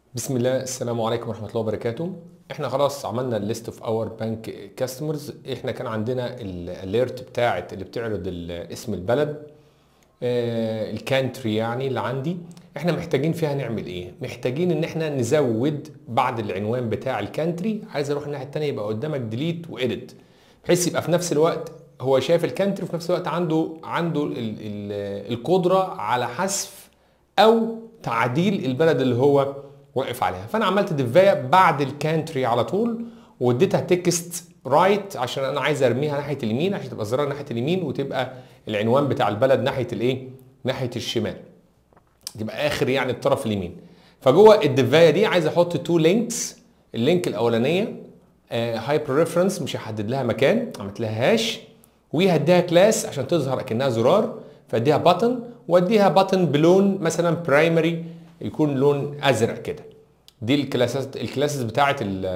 بسم الله السلام عليكم ورحمه الله وبركاته احنا خلاص عملنا الليست اوف اور بانك كاستمرز احنا كان عندنا الاليرت بتاعه اللي بتعرض ال- اسم البلد آه، الكانتري يعني اللي عندي احنا محتاجين فيها نعمل ايه محتاجين ان احنا نزود بعد العنوان بتاع الكانتري عايز اروح الناحيه الثانيه يبقى قدامك ديليت واديت بحيث يبقى في نفس الوقت هو شايف الكانتري وفي نفس الوقت عنده عنده ال ال القدره على حذف او تعديل البلد اللي هو واقف عليها فانا عملت ديفايه بعد الكانتري على طول واديتها تكست رايت عشان انا عايز ارميها ناحيه اليمين عشان تبقى الزرار ناحيه اليمين وتبقى العنوان بتاع البلد ناحيه الايه ناحيه الشمال يبقى اخر يعني الطرف اليمين فجوه الديفايه دي عايز احط تو لينكس اللينك الاولانيه هايبر ريفرنس مش هحدد لها مكان عملت لها هاش وهديها كلاس عشان تظهر اكنها زرار فاديها بutton واديها button بلون مثلا برايمري يكون لون ازرق كده دي الكلاسات الكلاسز بتاعه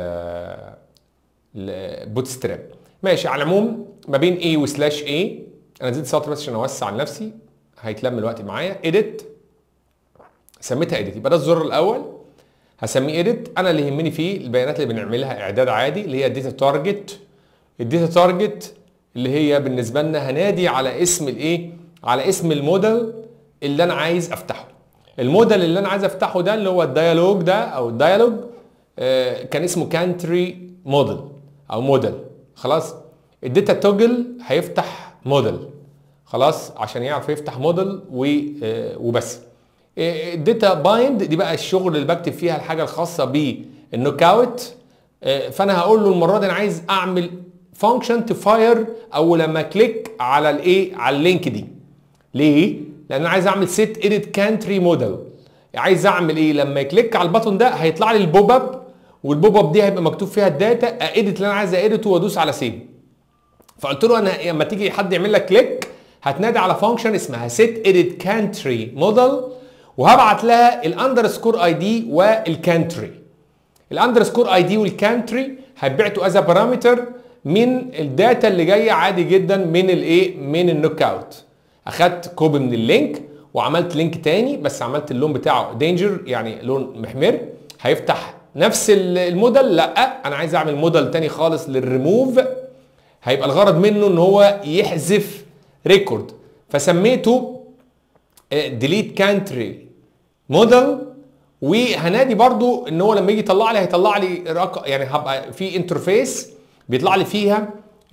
البوت ستراب ماشي على العموم ما بين A وسلاش A انا زدت سطر بس عشان اوسع عن نفسي هيتلم الوقت معايا edit سميتها edit يبقى ده الزر الاول هسميه edit انا اللي يهمني فيه البيانات اللي بنعملها اعداد عادي اللي هي الداتا تارجت الداتا تارجت اللي هي بالنسبه لنا هنادي على اسم الايه على اسم الموديل اللي انا عايز افتحه الموديل اللي انا عايز افتحه ده اللي هو الديالوج ده او الديالوج آه كان اسمه كانتري موديل او موديل خلاص الداتا توجل هيفتح موديل خلاص عشان يعرف يفتح موديل و- وبس الداتا بايند دي بقى الشغل اللي بكتب فيها الحاجه الخاصه بالنوك اوت فانا هقول له المره دي انا عايز اعمل فانكشن تفاير اول لما كليك على الايه على اللينك دي ليه لان انا عايز اعمل سيت اديت كانتري موديل عايز اعمل ايه لما يكليك على البطن ده هيطلع لي البوب اب والبوب اب دي هيبقى مكتوب فيها الداتا اديت اللي انا عايز اديته وادوس على سيف فقلت له انا لما تيجي حد يعمل لك كليك هتنادي على فانكشن اسمها set edit country model وهبعت لها الاندرسكور اي دي والكانتري الاندرسكور اي دي والكانتري هيبعتوا از بارامتر من الداتا اللي جايه عادي جدا من الايه من النوك اوت اخدت كوبي من اللينك وعملت لينك تاني بس عملت اللون بتاعه دينجر يعني لون محمر هيفتح نفس الموديل لا انا عايز اعمل موديل تاني خالص للريموف هيبقى الغرض منه ان هو يحذف ريكورد فسميته ديليت كانتري موديل وهنادي برضو ان هو لما يجي يطلع لي هيطلع لي رقم يعني هبقى في انترفيس بيطلع لي فيها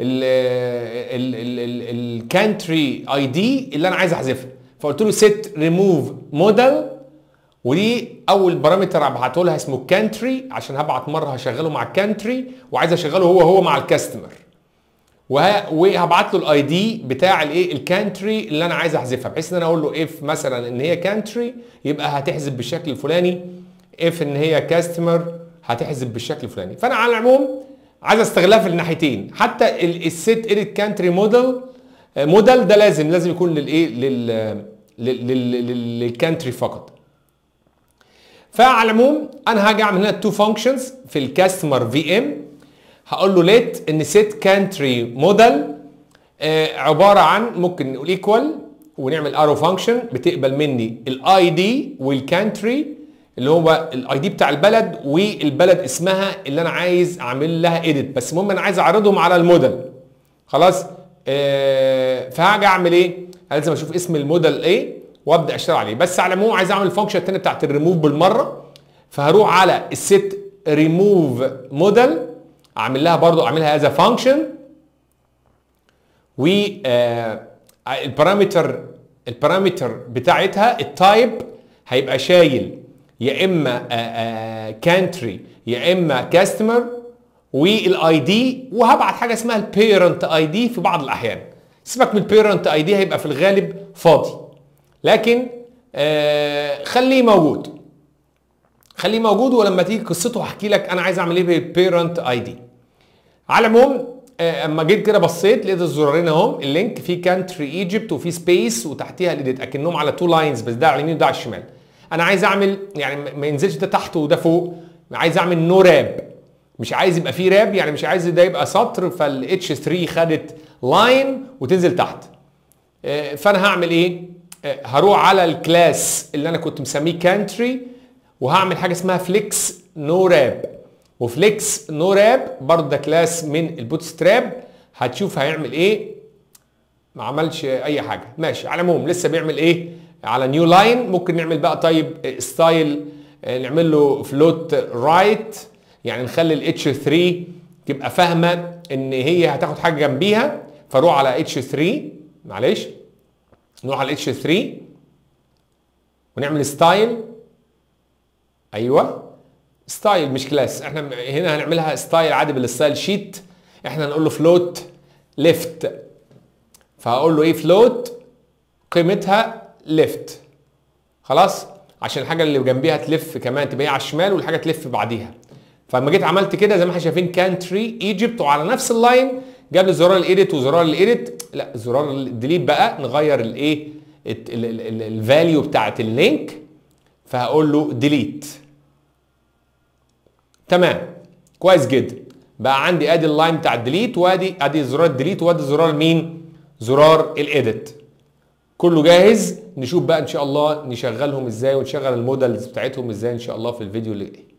الكانتري اي دي اللي انا عايز احذفها فقلت له سيت ريموف موديل ودي اول بارامتر هبعته لها اسمه كانتري عشان هبعت مره هشغله مع الكانتري وعايز اشغله هو هو مع الكاستمر وه- وهبعت له الاي دي بتاع الايه الكانتري اللي انا عايز احذفها بحيث ان انا اقول له اف مثلا ان هي كانتري يبقى هتحذف بالشكل الفلاني اف ان هي كاستمر هتحذف بالشكل الفلاني فانا على العموم عايز استغلها في الناحيتين حتى السيت اديت كانتري موديل موديل ده لازم لازم يكون للايه لل لل- لل- لل- للكانتري فقط فعلى العموم انا هاجي اعمل هنا تو فانكشنز في الكاستمر في ام هقول له ليت ان سيت كانتري موديل عباره عن ممكن نقول ايكوال ونعمل ارو فانكشن بتقبل مني الاي دي والكانتري اللي هو الاي دي بتاع البلد والبلد اسمها اللي انا عايز اعمل لها ايديت بس المهم انا عايز اعرضهم على الموديل خلاص آه فهاجي اعمل ايه أنا لازم اشوف اسم الموديل ايه وابدا اشتغل عليه بس على العموم عايز اعمل الفانكشن الثانيه بتاعت الريموف بالمره فهروح على الست ريموف موديل اعمل لها برضو اعملها از فانكشن و آه، البارامتر البارامتر بتاعتها التايب هيبقى شايل يا اما كانتري يا اما كاستمر والاي دي وهبعت حاجه اسمها البيرنت اي دي في بعض الاحيان سيبك من البيرنت اي دي هيبقى في الغالب فاضي لكن آه، خليه موجود خليه موجود ولما تيجي قصته هحكي لك انا عايز اعمل ايه بالبيرنت اي دي على العموم آه، اما جيت كده بصيت لقيت الزرارين اهم اللينك فيه كانتري ايجيبت وفي سبيس وتحتيها الايديت اكنهم على تو لاينز بس ده على اليمين وده على الشمال انا عايز اعمل يعني ما- ما ينزلش ده تحت وده فوق عايز اعمل نو راب مش عايز يبقى فيه راب يعني مش عايز ده يبقى سطر فالاتش 3 خدت لاين وتنزل تحت آه، فانا هعمل ايه آه، هروح على الكلاس اللي انا كنت مسميه كانتري وهعمل حاجه اسمها فليكس نو راب وفليكس نو راب برضه ده كلاس من البوت ستراب هتشوف هيعمل ايه ما عملش اي حاجه ماشي على العموم لسه بيعمل ايه على نيو لاين ممكن نعمل بقى طيب ستايل نعمل له فلوت رايت يعني نخلي الاتش 3 تبقى فاهمه ان هي هتاخد حاجه جنبيها فاروح على اتش 3 معلش نروح على اتش 3 ونعمل ستايل ايوه ستايل مش كلاس احنا هنا هنعملها ستايل عادي بالستايل شيت احنا هنقول له فلوت ليفت فهقول له ايه فلوت قيمتها ليفت خلاص عشان الحاجه اللي جنبيها تلف كمان تبقى هي على الشمال والحاجه تلف بعديها فلما جيت عملت كده زي ما احنا شايفين كانتري ايجيبت وعلى نفس اللاين جاب لي زرار الايديت وزرار الايديت لا زرار الديليت بقى نغير الايه الفاليو بتاعت اللينك فهقول له ديليت تمام كويس جدا بقى عندي ادي اللاين بتاع الديليت وادي ادي زرار الديليت وادي زرار مين زرار الايديت كله جاهز نشوف بقى ان شاء الله نشغلهم ازاي ونشغل المودلز بتاعتهم ازاي ان شاء الله في الفيديو اللي جاي